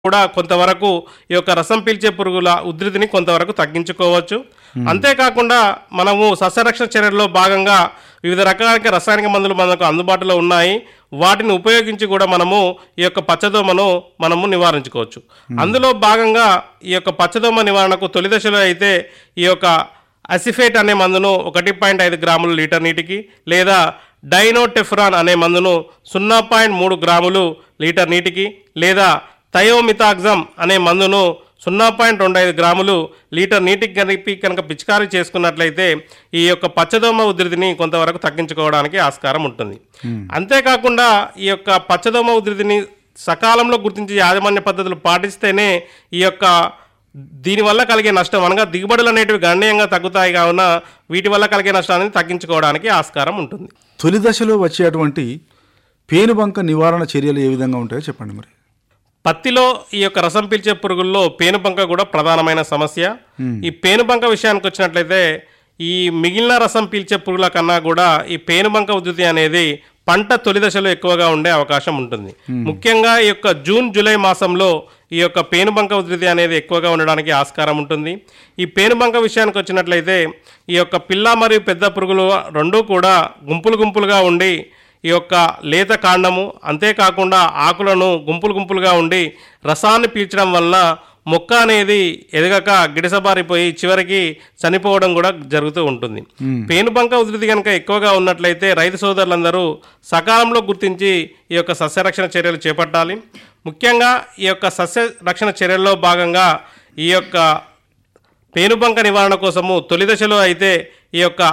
కూడా కొంతవరకు ఈ యొక్క రసం పీల్చే పురుగుల ఉధృతిని కొంతవరకు తగ్గించుకోవచ్చు అంతేకాకుండా మనము సస్యరక్షణ చర్యల్లో భాగంగా వివిధ రకాల రసాయనిక మందులు మనకు అందుబాటులో ఉన్నాయి వాటిని ఉపయోగించి కూడా మనము ఈ యొక్క పచ్చదోమను మనము నివారించుకోవచ్చు అందులో భాగంగా ఈ యొక్క పచ్చదోమ నివారణకు తొలి దశలో అయితే ఈ యొక్క అసిఫేట్ అనే మందును ఒకటి పాయింట్ ఐదు గ్రాములు లీటర్ నీటికి లేదా డైనోటెఫ్రాన్ అనే మందును సున్నా పాయింట్ మూడు గ్రాములు లీటర్ నీటికి లేదా థయోమితాగ్జమ్ అనే మందును సున్నా పాయింట్ రెండు ఐదు గ్రాములు లీటర్ నీటికి కలిపి కనుక పిచికారీ చేసుకున్నట్లయితే ఈ యొక్క పచ్చదోమ ఉధృతిని కొంతవరకు తగ్గించుకోవడానికి ఆస్కారం ఉంటుంది అంతేకాకుండా ఈ యొక్క పచ్చదోమ ఉధృతిని సకాలంలో గుర్తించి యాజమాన్య పద్ధతులు పాటిస్తేనే ఈ యొక్క దీనివల్ల కలిగే నష్టం అనగా దిగుబడులు అనేటివి గణనీయంగా తగ్గుతాయి కావున వీటి వల్ల కలిగే నష్టాన్ని తగ్గించుకోవడానికి ఆస్కారం ఉంటుంది తొలి దశలో వచ్చేటువంటి పేనుబంక నివారణ చర్యలు ఏ విధంగా ఉంటాయో చెప్పండి మరి పత్తిలో ఈ యొక్క రసం పీల్చే పురుగుల్లో పేనుబంక కూడా ప్రధానమైన సమస్య ఈ పేనుబంక విషయానికి వచ్చినట్లయితే ఈ మిగిలిన రసం పీల్చే పురుగుల కన్నా కూడా ఈ పేనుబంక ఉధృతి అనేది పంట తొలి దశలో ఎక్కువగా ఉండే అవకాశం ఉంటుంది ముఖ్యంగా ఈ యొక్క జూన్ జూలై మాసంలో ఈ యొక్క పేనుబంక ఉధృతి అనేది ఎక్కువగా ఉండడానికి ఆస్కారం ఉంటుంది ఈ పేనుబంక విషయానికి వచ్చినట్లయితే ఈ యొక్క పిల్ల మరియు పెద్ద పురుగులు రెండూ కూడా గుంపులు గుంపులుగా ఉండి ఈ యొక్క లేత కాండము అంతేకాకుండా ఆకులను గుంపులు గుంపులుగా ఉండి రసాన్ని పీల్చడం వలన మొక్క అనేది ఎదగక గిడసబారిపోయి చివరికి చనిపోవడం కూడా జరుగుతూ ఉంటుంది పేనుబంక ఉధృతి కనుక ఎక్కువగా ఉన్నట్లయితే రైతు సోదరులందరూ సకాలంలో గుర్తించి ఈ యొక్క సస్యరక్షణ చర్యలు చేపట్టాలి ముఖ్యంగా ఈ యొక్క సస్య రక్షణ చర్యల్లో భాగంగా ఈ యొక్క పేనుబంక నివారణ కోసము తొలి దశలో అయితే ఈ యొక్క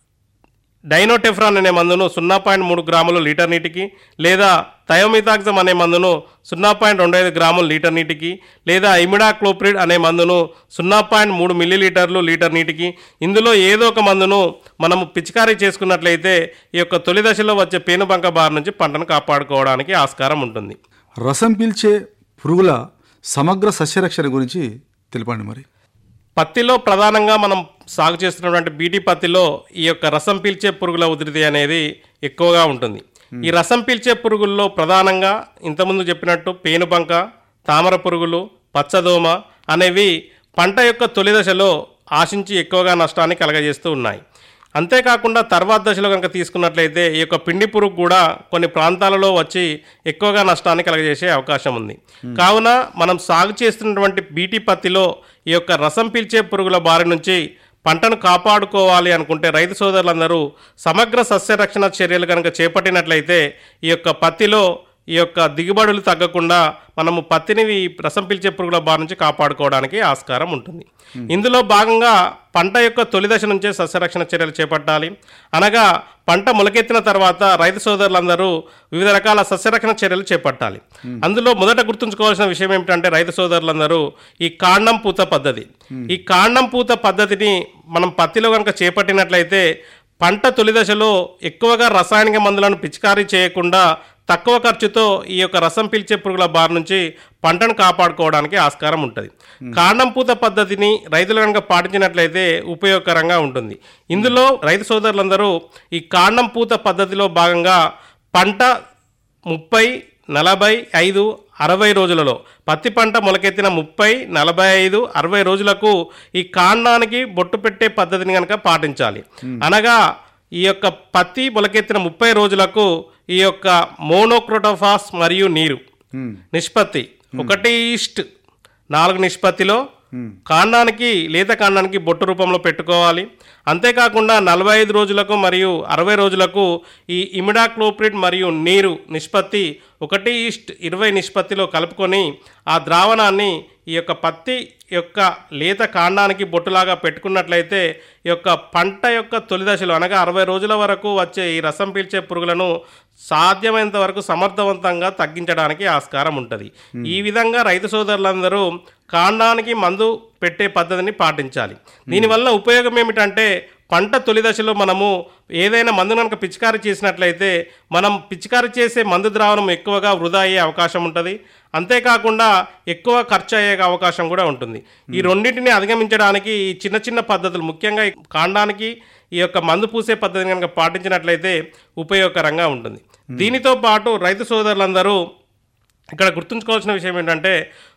డైనోటెఫ్రాన్ అనే మందును సున్నా పాయింట్ మూడు గ్రాములు లీటర్ నీటికి లేదా థయోమితాక్సమ్ అనే మందును సున్నా పాయింట్ రెండు ఐదు గ్రాములు లీటర్ నీటికి లేదా ఇమిడాక్లోప్రిడ్ అనే మందును సున్నా పాయింట్ మూడు మిల్లీలీటర్లు లీటర్ నీటికి ఇందులో ఏదో ఒక మందును మనము పిచికారీ చేసుకున్నట్లయితే ఈ యొక్క తొలి దశలో వచ్చే పేనుబంక బారి నుంచి పంటను కాపాడుకోవడానికి ఆస్కారం ఉంటుంది రసం పీల్చే పురుగుల సమగ్ర సస్యరక్షణ గురించి తెలపండి మరి పత్తిలో ప్రధానంగా మనం సాగు చేస్తున్నటువంటి బీటీ పత్తిలో ఈ యొక్క రసం పీల్చే పురుగుల ఉధృతి అనేది ఎక్కువగా ఉంటుంది ఈ రసం పీల్చే పురుగుల్లో ప్రధానంగా ఇంతకుముందు చెప్పినట్టు పేనుబంక తామర పురుగులు పచ్చదోమ అనేవి పంట యొక్క తొలి దశలో ఆశించి ఎక్కువగా నష్టాన్ని కలగజేస్తూ ఉన్నాయి అంతేకాకుండా తర్వాత దశలో కనుక తీసుకున్నట్లయితే ఈ యొక్క పిండి పురుగు కూడా కొన్ని ప్రాంతాలలో వచ్చి ఎక్కువగా నష్టాన్ని కలగజేసే అవకాశం ఉంది కావున మనం సాగు చేస్తున్నటువంటి బీటీ పత్తిలో ఈ యొక్క రసం పీల్చే పురుగుల బారి నుంచి పంటను కాపాడుకోవాలి అనుకుంటే రైతు సోదరులందరూ సమగ్ర సస్యరక్షణ చర్యలు కనుక చేపట్టినట్లయితే ఈ యొక్క పత్తిలో ఈ యొక్క దిగుబడులు తగ్గకుండా మనము పత్తిని ఈ రసం పీల్చే పురుగుల బారి నుంచి కాపాడుకోవడానికి ఆస్కారం ఉంటుంది ఇందులో భాగంగా పంట యొక్క తొలి దశ నుంచే సస్యరక్షణ చర్యలు చేపట్టాలి అనగా పంట మొలకెత్తిన తర్వాత రైతు సోదరులందరూ వివిధ రకాల సస్యరక్షణ చర్యలు చేపట్టాలి అందులో మొదట గుర్తుంచుకోవాల్సిన విషయం ఏమిటంటే రైతు సోదరులందరూ ఈ కాండం పూత పద్ధతి ఈ కాండం పూత పద్ధతిని మనం పత్తిలో కనుక చేపట్టినట్లయితే పంట తొలి దశలో ఎక్కువగా రసాయనిక మందులను పిచికారీ చేయకుండా తక్కువ ఖర్చుతో ఈ యొక్క రసం పీల్చే పురుగుల బారి నుంచి పంటను కాపాడుకోవడానికి ఆస్కారం ఉంటుంది కాండం పూత పద్ధతిని రైతులు కనుక పాటించినట్లయితే ఉపయోగకరంగా ఉంటుంది ఇందులో రైతు సోదరులందరూ ఈ కాండం పూత పద్ధతిలో భాగంగా పంట ముప్పై నలభై ఐదు అరవై రోజులలో పత్తి పంట మొలకెత్తిన ముప్పై నలభై ఐదు అరవై రోజులకు ఈ కాండానికి బొట్టు పెట్టే పద్ధతిని కనుక పాటించాలి అనగా ఈ యొక్క పత్తి మొలకెత్తిన ముప్పై రోజులకు ఈ యొక్క మోనోక్రోటోఫాస్ మరియు నీరు నిష్పత్తి ఒకటి ఈస్ట్ నాలుగు నిష్పత్తిలో కాండానికి లేత కాండానికి బొట్టు రూపంలో పెట్టుకోవాలి అంతేకాకుండా నలభై ఐదు రోజులకు మరియు అరవై రోజులకు ఈ ఇమిడాక్లోప్రిడ్ మరియు నీరు నిష్పత్తి ఒకటి ఈస్ట్ ఇరవై నిష్పత్తిలో కలుపుకొని ఆ ద్రావణాన్ని ఈ యొక్క పత్తి యొక్క లేత కాండానికి బొట్టులాగా పెట్టుకున్నట్లయితే ఈ యొక్క పంట యొక్క తొలి దశలో అనగా అరవై రోజుల వరకు వచ్చే ఈ రసం పీల్చే పురుగులను సాధ్యమైనంత వరకు సమర్థవంతంగా తగ్గించడానికి ఆస్కారం ఉంటుంది ఈ విధంగా రైతు సోదరులందరూ కాండానికి మందు పెట్టే పద్ధతిని పాటించాలి దీనివల్ల ఉపయోగం ఏమిటంటే పంట తొలి దశలో మనము ఏదైనా మందు కనుక పిచికారీ చేసినట్లయితే మనం పిచికారీ చేసే మందు ద్రావణం ఎక్కువగా వృధా అయ్యే అవకాశం ఉంటుంది అంతేకాకుండా ఎక్కువ ఖర్చు అయ్యే అవకాశం కూడా ఉంటుంది ఈ రెండింటిని అధిగమించడానికి ఈ చిన్న చిన్న పద్ధతులు ముఖ్యంగా ఈ కాండానికి ఈ యొక్క మందు పూసే పద్ధతిని కనుక పాటించినట్లయితే ఉపయోగకరంగా ఉంటుంది దీనితో పాటు రైతు సోదరులందరూ ఇక్కడ గుర్తుంచుకోవాల్సిన విషయం ఏంటంటే